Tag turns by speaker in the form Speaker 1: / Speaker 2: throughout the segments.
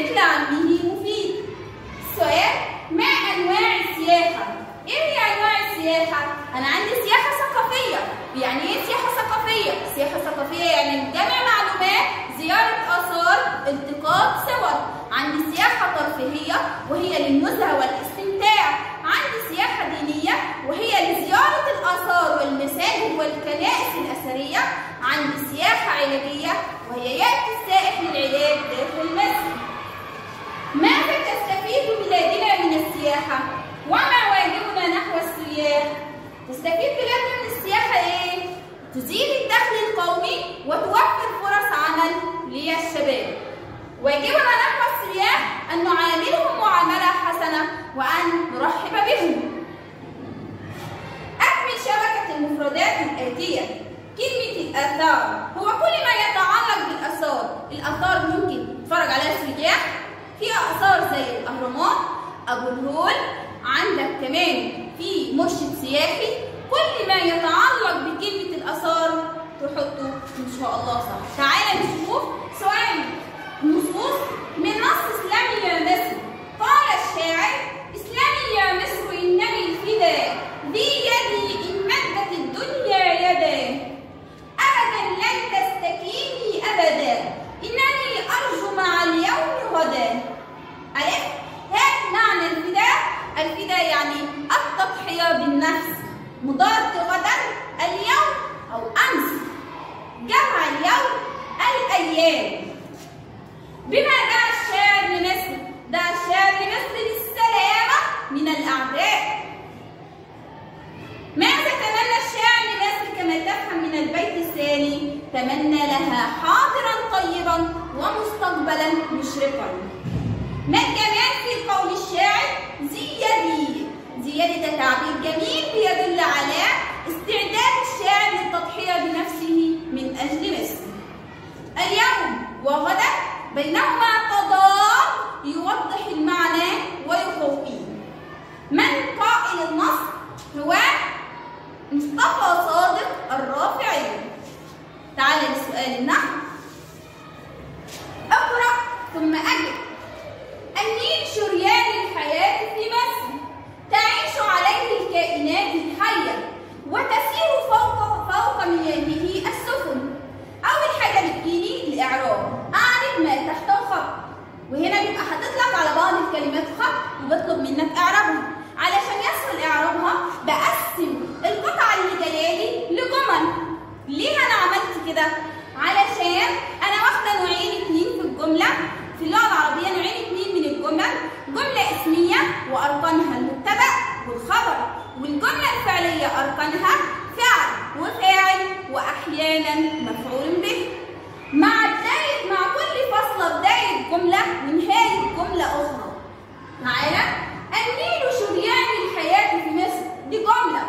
Speaker 1: مثل عمه مفيد سؤال ما انواع السياحه ايه هي انواع السياحه انا عندي سياحه ثقافيه يعني ايه سياحه ثقافيه سياحه ثقافيه يعني جمع معلومات زياره اثار التقاط صور عندي سياحه ترفيهيه وهي للنزهه والاستمتاع عندي سياحه دينيه وهي لزياره الاثار والمساجد والكنائس الاثريه عندي سياحه علاجيه وهي ياتي السائح للعلاج داخل مصر ماذا تستفيد بلادنا من السياحة؟ وما واجبنا نحو السياح؟ تستفيد بلادنا من السياحة إيه؟ تزيد الدخل القومي وتوفر فرص عمل للشباب. واجبنا نحو السياح أن نعاملهم معاملة حسنة وأن نرحب بهم. أكمل شبكة المفردات الآتية. كلمة الآثار هو كل ما يتعلق بالآثار، الآثار ممكن تتفرج عليها السياح فيها آثار زي الأهرامات أبو الهول عندك كمان في مرشد سياحي كل ما يتعلق بكلمة الآثار تحطه إن شاء الله صح تعالى نشوف سؤال نصوص من نص إسلامي يا مصر قال الشاعر إسلامي يا مصر إنني الفدا ذي يدي إن مدت الدنيا يدا أبدا لن تستكيني أبدا إنني أرجو مع اليوم غدا ألف هات معنى الفداء الفداء يعني التضحية بالنفس مضاد غدا اليوم أو أمس جمع اليوم الأيام بما دعا الشاعر لمصر دعا الشاعر لمصر بالسلامة من الأعداء ماذا تمنى الشاعر لمصر كما تفهم من البيت الثاني تمنى لها حاضرا طيبا ومستقبلا مشرقا ما الجمال في قول الشاعر زيادي زيادي ده تعبير جميل بيدل على استعداد الشاعر للتضحية بنفسه من أجل مصر اليوم وغدا بينهما تضاد يوضح المعنى ويقويه من قائل النص هو مصطفى صادق الرافعي تعال لسؤال النحو اقرأ ثم أجب النيل شريان الحياة في مصر تعيش عليه الكائنات الحية وتسير فوق فوق مياهه السفن أول حاجة بتجيلي الإعراب أعرف ما تحت الخط وهنا بيبقى حاطط لك على بعض الكلمات خط وبطلب منك إعرابها علشان يسهل إعرابها بقسم القطعة اللي جايالي لجمل ليه أنا عملت كده؟ علشان أنا واخدة نوعين اتنين في الجملة في اللغة العربية نوعين اتنين من الجمل جملة اسمية وأركانها المبتدأ والخبر والجملة الفعلية أركانها فعل وفاعل وأحيانا مفعول به مع بداية مع كل فصلة بداية جملة ونهاية جملة أخرى معانا النيل شريان الحياة في مصر دي جملة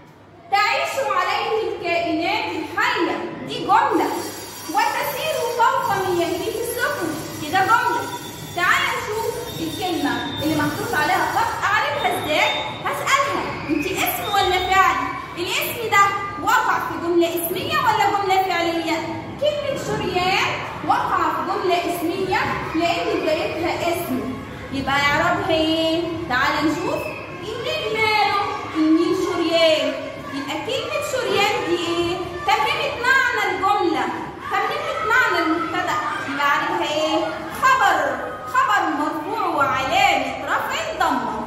Speaker 1: تعيش عليه الكائنات الحية دي جملة وتسير فوق مياهه السفن كده جملة تعال نشوف الكلمة اللي محطوط عليها خط أعرفها ازاي هسألها انت اسم ولا فعل الاسم ده وقع في جملة اسمية ولا جملة فعلية كلمة شريان وقع في جملة اسمية لأن بدايتها اسم يبقى إعرابها إيه؟ تعال نشوف النيل ماله؟ النيل شريان يبقى كلمة شريان دي إيه؟ تممت معنى الجملة تممت معنى المبتدأ يبقى إعرابها إيه؟ خبر خبر مرفوع وعلامة رفع ضمة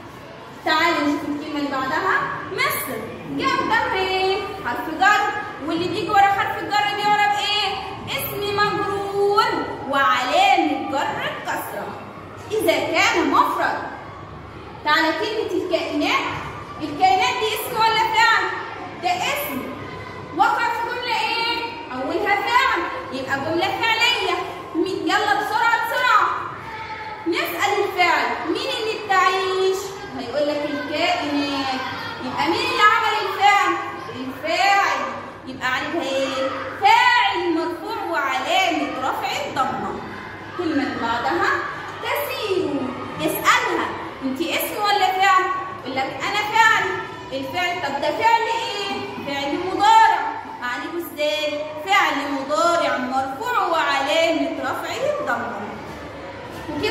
Speaker 1: تعال نشوف الكلمة اللي بعدها مصر جه قدامها إيه؟ حرف جر واللي بيجي ورا حرف الجر بيعرب إيه؟ اسم مجرور وعلامة جر الكسرة إذا كان مفرد تعالى كلمة الكائنات الكائنات دي اسم ولا فعل؟ ده اسم وقع في جملة ايه؟ أولها فعل يبقى جملة فعلية يلا بسرعة بسرعة نسأل الفعل مين اللي بتعيش؟ هيقول لك الكائنات يبقى مين اللي عمل الفعل؟ الفاعل يبقى عليها ايه؟ فاعل مرفوع وعلامة رفع الضمة كلمة اللي بعدها تسير يسألها انت اسم ولا فعل؟ يقول لك انا فعل الفعل طب ده فعل ايه؟ فعل مضارع اعرفه ازاي؟ فعل مضارع مرفوع وعلامة رفعه الضمة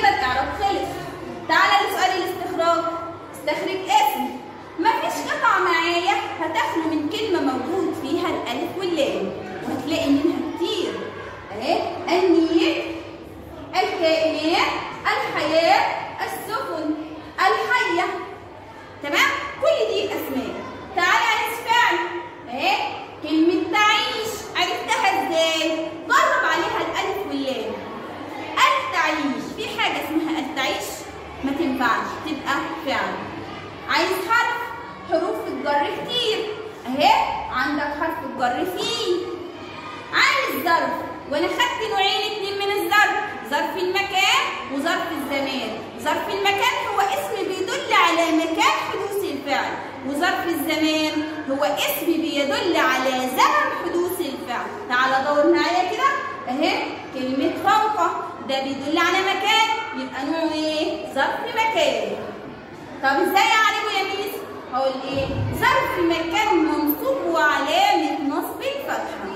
Speaker 1: الالف واللام وهتلاقي منها كتير اهي النيل الكائنات الحياه السفن الحيه تمام كل دي اسماء تعالى عايز فعل اهي كلمه تعيش عرفتها ازاي جرب عليها الالف واللام التعيش في حاجه اسمها التعيش ما تنفعش تبقى فعل عايز حرف حروف الجر كتير اهي عندك حرف الجر فيه عايز ظرف وانا خدت نوعين اتنين من الظرف ظرف المكان وظرف الزمان ظرف المكان هو اسم بيدل على مكان حدوث الفعل وظرف الزمان هو اسم بيدل على زمن حدوث الفعل تعال دور معايا كده اهي كلمة فوق ده بيدل على مكان يبقى نوعه ايه؟ ظرف مكان طب ازاي اعرفه يا ميس؟ هقول ايه؟ ظرف مكان منصوب وعلامة نصب الفتحة.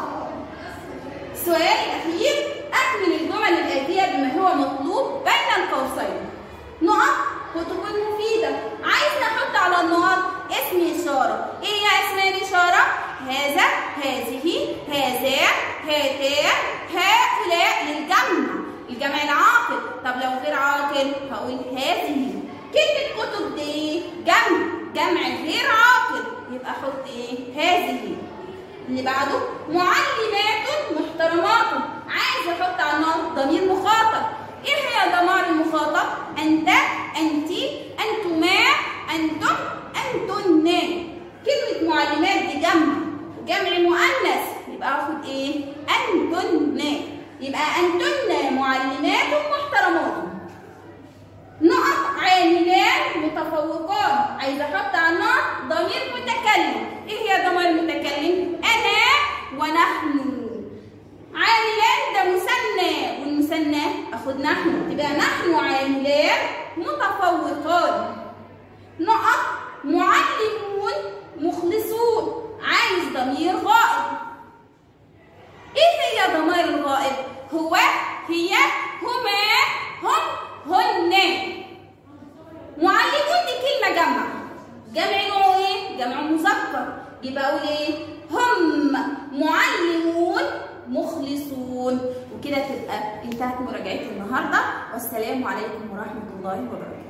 Speaker 1: السؤال الأخير أكمل الجمل الآتية بما هو مطلوب بين القوسين. نقط وتكون مفيدة. عايز نحط على النقط اسم إشارة. إيه هي أسماء الإشارة؟ هذا، هذه، هذا، هاتان، هؤلاء للجمع. الجمع العاقل. طب لو غير عاقل هقول هذه. كلمة كتب دي جمع جمع غير عاقل يبقى احط ايه؟ هذه اللي بعده معلمات محترمات عايز احط على النار ضمير مخاطب ايه هي ضمائر المخاطب؟ انت انت انتما انتم انتن كلمة معلمات دي جمع جمع مؤنث يبقى اخد ايه؟ انتن يبقى انتن معلمات محترمات نقط عاملان متفوقان عايزه احط على النقط ضمير متكلم ايه هي ضمير المتكلم انا ونحن عاملان ده مثنى والمثنى اخد نحن تبقى نحن عاملان متفوقان نقط معلمون مخلصون عايز ضمير غائب ايه هي ضمير الغائب هو هي هما هم هن معلمون دي كلمة جمع جمع نوعه ايه؟ جمع مذكر يبقى اقول ايه؟ هم معلمون مخلصون وكده تبقى انتهت مراجعتي النهارده والسلام عليكم ورحمة الله وبركاته